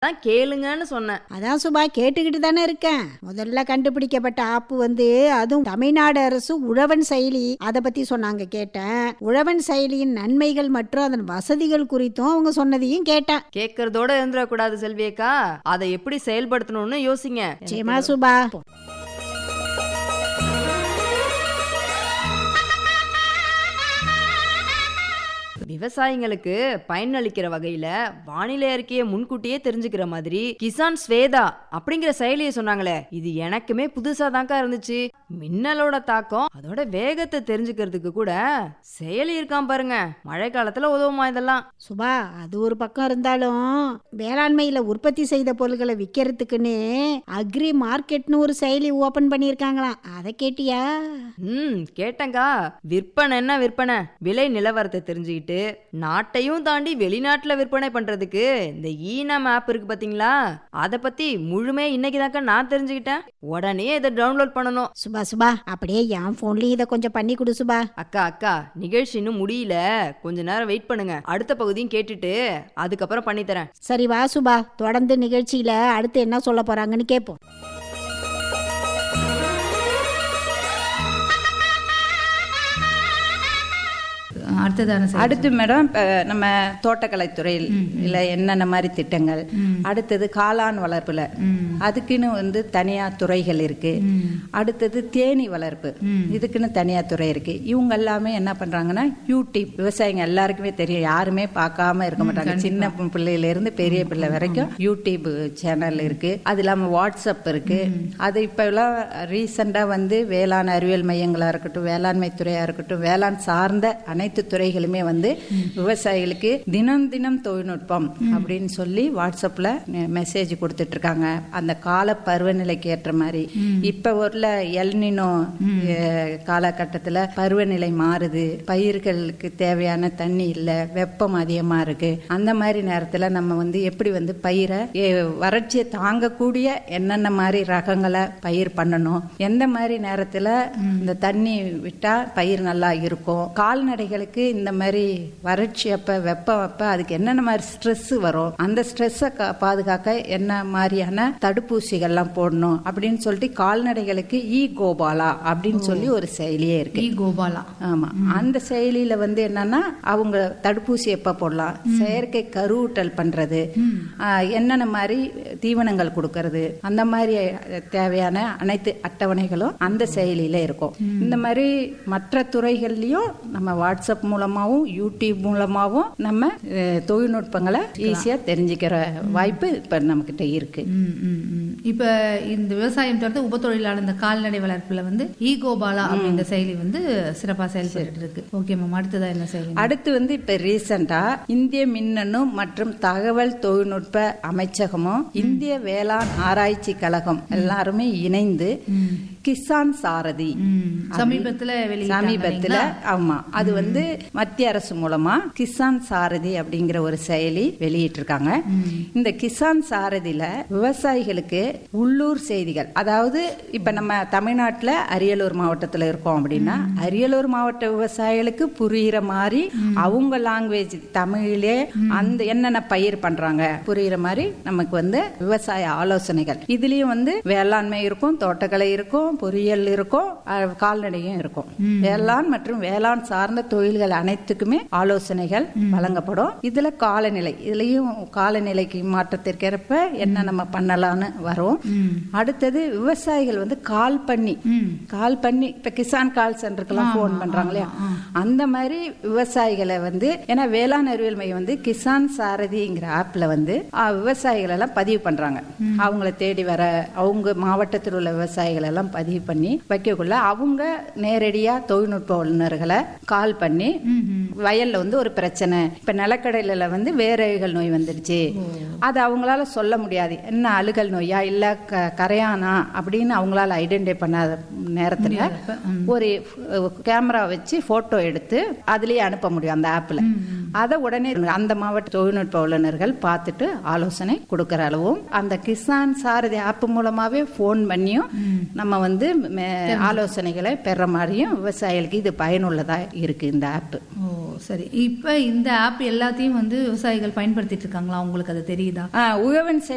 தான் கேளுங்கன்னு சொன்னேன் அதான் சுபா கேட்டுக்கிட்டு தானே இருக்கேன் முதல்ல கண்டுபிடிக்கப்பட்ட ஆப்பு வந்து அதுவும் தமிழ்நாடு அரசு உழவன் செயலி அதை பத்தி சொன்னாங்க கேட்டேன் உழவன் செயலியின் நன்மைகள் மற்றும் அதன் வசதிகள் குறித்தும் அவங்க சொன்னதையும் கேட்டேன் கேட்கறதோட இருந்துடக்கூடாது செல்வியக்கா அதை எப்படி செயல்படுத்தணும்னு யோசிங்க சரிமா சுபா விவசாயிங்களுக்கு பயனளிக்கிற வகையில வானிலை அறிக்கையை முன்கூட்டியே தெரிஞ்சுக்கிற மாதிரி கிசான் ஸ்வேதா அப்படிங்கிற செயலியை சொன்னாங்களே இது எனக்குமே புதுசா தான்க்கா இருந்துச்சு மின்னலோட தாக்கம் அதோட வேகத்தை தெரிஞ்சுக்கிறதுக்கு கூட செயலி இருக்கான் பாருங்க மழை காலத்துல உதவுமா இதெல்லாம் சுபா அது ஒரு பக்கம் இருந்தாலும் வேளாண்மையில உற்பத்தி செய்த பொருட்களை விற்கிறதுக்குன்னு அக்ரி மார்க்கெட்னு ஒரு செயலி ஓபன் பண்ணியிருக்காங்களாம் அதை கேட்டியா ம் கேட்டேங்க்கா விற்பனை என்ன விற்பனை விலை நிலவரத்தை தெரிஞ்சுக்கிட்டு நாட்டையும் தாண்டி வெளிநாட்டுல விற்பனை பண்றதுக்கு இந்த ஈனம் ஆப் இருக்கு பாத்தீங்களா அதை பத்தி முழுமே இன்னைக்கு தாக்கா நான் தெரிஞ்சுக்கிட்டேன் உடனே இதை டவுன்லோட் பண்ணணும் சுபா சுபா அப்படியே என் ஃபோன்லயும் இதை கொஞ்சம் பண்ணி கொடு சுபா அக்கா அக்கா நிகழ்ச்சி இன்னும் முடியல கொஞ்ச நேரம் வெயிட் பண்ணுங்க அடுத்த பகுதியும் கேட்டுட்டு அதுக்கப்புறம் பண்ணித்தரேன் சரி வா சுபா தொடர்ந்து நிகழ்ச்சியில அடுத்து என்ன சொல்ல போறாங்கன்னு கேட்போம் அடுத்ததான செயல் அடுத்து மேடம் இப்ப நம்ம தோட்டக்கலைத்துறையில் இல்ல என்னென்ன மாதிரி திட்டங்கள் அடுத்தது காளான் வளர்ப்புல அதுக்குன்னு வந்து தனியா துறைகள் இருக்கு அடுத்தது தேனி வளர்ப்பு இதுக்குன்னு தனியா துறை இருக்கு இவங்க எல்லாமே என்ன பண்றாங்கன்னா யூடியூப் விவசாயிங்க எல்லாருக்குமே தெரியும் யாருமே பார்க்காம இருக்க மாட்டாங்க சின்ன பிள்ளையில இருந்து பெரிய பிள்ளை வரைக்கும் யூடியூப் சேனல் இருக்கு அது இல்லாம வாட்ஸ்அப் இருக்கு அது இப்ப எல்லாம் ரீசெண்டா வந்து வேளாண் அறிவியல் மையங்களா இருக்கட்டும் வேளாண்மை துறையா இருக்கட்டும் வேளாண் சார்ந்த அனைத்து துறைகளுமே வந்து விவசாயிகளுக்கு தினம் தினம் தொழில்நுட்பம் அப்படின்னு சொல்லி வாட்ஸ்அப்ல மெசேஜ் கொடுத்துட்டு இருக்காங்க அந்த கால பருவநிலைக்கு ஏற்ற மாதிரி இப்ப உள்ள எல்னினோ அஹ், காலகட்டத்துல பருவநிலை மாறுது பயிர்களுக்கு தேவையான தண்ணி இல்ல வெப்பம் அதிகமா இருக்கு அந்த மாதிரி நேரத்துல நம்ம வந்து எப்படி வந்து பயிரை எ- வறட்சியை தாங்கக்கூடிய என்னென்ன மாதிரி ரகங்களை பயிர் பண்ணணும் எந்த மாதிரி நேரத்துல இந்த தண்ணி விட்டா பயிர் நல்லா இருக்கும் கால்நடைகளுக்கு இந்த மாதிரி வறட்சி அப்ப வெப்பம் அப்ப அதுக்கு என்னென்ன மாதிரி ஸ்ட்ரெஸ் வரும் அந்த ஸ்ட்ரெஸ்ஸை பாதுகாக்க என்ன மாதிரியான தடுப்பூசிகள்லாம் போடணும் அப்படின்னு சொல்லிட்டு கால்நடைகளுக்கு இ கோபாலா அப்படின்னு சொல்லி ஒரு செயலியே இருக்கு இ கோபாலா ஆமா அந்த செயலியில வந்து என்னன்னா அவங்க தடுப்பூசி எப்ப போடலாம் செயற்கை கருவூட்டல் பண்றது ஆஹ், என்னென்ன மாதிரி தீவனங்கள் கொடுக்கறது அந்த மாதிரி அஹ், தேவையான அனைத்து அட்டவணைகளும் அந்த செயலியில இருக்கும் இந்த மாதிரி மற்ற துறைகள்லயும் நம்ம வாட்ஸ்அப் மூலமாவும் யூடியூப் மூலமாவும் நம்ம அஹ், தொழில்நுட்பங்களை ஈஸியா தெரிஞ்சுக்கிற வாய்ப்பு இப்ப நம்ம கிட்ட இருக்கு ம், ம், ம். இப்ப இந்த விவசாயம் தொடர்ந்து உப தொழிலாளர் இந்த கால்நடை வளர்ப்புல வந்து இ கோபாலா அப்படின்ற செயலி வந்து சிறப்பா செயல்பட்டு இருக்கு ஓகே மேம் அடுத்ததா என்ன செயலி அடுத்து வந்து இப்ப ரீசெண்டா இந்திய மின்னணு மற்றும் தகவல் தொழில்நுட்ப அமைச்சகமும் இந்திய வேளாண் ஆராய்ச்சி கழகம் எல்லாருமே இணைந்து கிசான் சாரதி ம். சமீபத்துல வெளியிட்டாங்க சமீபத்துல ஆமா அது வந்து மத்திய அரசு மூலமா கிசான் சாரதி அப்படிங்கிற ஒரு செயலி வெளியிட்டிருக்காங்க இந்த கிசான் சாரதியில விவசாயிகளுக்கு உள்ளூர் செய்திகள் அதாவது இப்ப நம்ம தமிழ்நாட்டுல அரியலூர் மாவட்டத்துல இருக்கோம் அப்படின்னா அரியலூர் மாவட்ட விவசாயிகளுக்கு புரியுற மாதிரி அவங்க லாங்குவேஜ் தமிழிலே அந்த என்னென்ன பயிர் பண்றாங்க புரியுற மாதிரி நமக்கு வந்து விவசாய ஆலோசனைகள் இதுலயும் வந்து வேளாண்மை இருக்கும் தோட்டக்கலை இருக்கும் பொறியியல் இருக்கும் அஹ், கால்நடையும் இருக்கும் வேளாண் மற்றும் வேளாண் சார்ந்த தொழில்கள் அனைத்துக்குமே ஆலோசனைகள் வழங்கப்படும் இதுல காலநிலை இதுலயும் காலநிலைக்கு மாற்றத்திற்கேற்ப என்ன நம்ம பண்ணலாம்னு வரும் அடுத்தது விவசாயிகள் வந்து கால் பண்ணி கால் பண்ணி இப்ப கிசான் கால் சென்டருக்கெல்லாம் போன் பண்றாங்க இல்லையா அந்த மாதிரி விவசாயிகளை வந்து ஏன்னா வேளாண் அறிவியல் மையம் வந்து கிசான் சாரதிங்கிற ஆப்ல வந்து ஆஹ், விவசாயிகள் எல்லாம் பதிவு பண்றாங்க அவங்கள தேடி வர அவங்க மாவட்டத்தில் உள்ள விவசாயிகள் எல்லாம் பதிவு பண்ணி வைக்கக்குள்ள அவங்க நேரடியா தொழில்நுட்ப வல்லுநர்களை கால் பண்ணி வயல்ல வந்து ஒரு பிரச்சனை இப்ப நிலக்கடலையில வந்து வேரழுகல் நோய் வந்துடுச்சு அது அவங்களால சொல்ல முடியாது என்ன அழுகல் நோயா இல்ல க- கரையானா அப்படின்னு அவங்களால ஐடென்டிஃபை பண்ணாத நேரத்துல ஒரு கேமரா வச்சு போட்டோ எடுத்து அதுலயே அனுப்ப முடியும் அந்த ஆப்ல அதை உடனே அந்த மாவட்ட தொழில்நுட்ப வல்லுநர்கள் பார்த்துட்டு ஆலோசனை கொடுக்கற அளவும் அந்த கிசான் சாரதி ஆப் மூலமாவே ஃபோன் பண்ணியும் நம்ம வந்து மே- ஆலோசனைகளை பெற மாதிரியும் விவசாயிகளுக்கு இது பயனுள்ளதா இருக்கு இந்த ஆப் ஓ சரி இப்ப இந்த ஆப் எல்லாத்தையும் வந்து விவசாயிகள் பயன்படுத்திட்டு இருக்காங்களா உங்களுக்கு அது தெரியுதா உழவன் செயல்